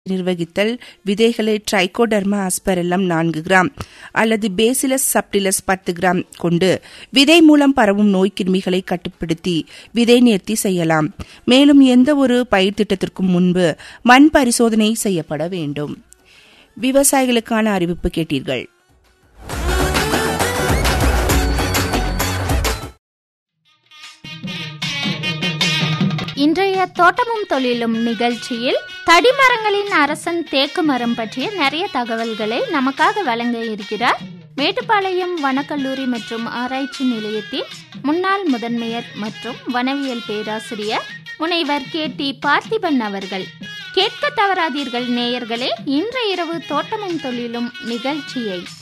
நிர்வகித்தல் விதைகளை ட்ரைகோடர்மா ஆஸ்பரெல்லம் நான்கு கிராம் அல்லது பேசிலஸ் சப்டிலஸ் பத்து கிராம் கொண்டு விதை மூலம் பரவும் நோய் கிருமிகளை கட்டுப்படுத்தி விதை நேர்த்தி செய்யலாம் மேலும் எந்த ஒரு பயிர் திட்டத்திற்கும் முன்பு மண் பரிசோதனை செய்யப்பட வேண்டும் விவசாயிகளுக்கான அறிவிப்பு கேட்டீர்கள் இன்றைய தோட்டமும் தொழிலும் நிகழ்ச்சியில் தடிமரங்களின் அரசன் தேக்கு மரம் பற்றிய நிறைய தகவல்களை நமக்காக வழங்க இருக்கிறார் மேட்டுப்பாளையம் வனக்கல்லூரி மற்றும் ஆராய்ச்சி நிலையத்தின் முன்னாள் முதன்மையர் மற்றும் வனவியல் பேராசிரியர் முனைவர் கே டி பார்த்திபன் அவர்கள் கேட்க தவறாதீர்கள் நேயர்களே இன்று இரவு தோட்டமும் தொழிலும் நிகழ்ச்சியை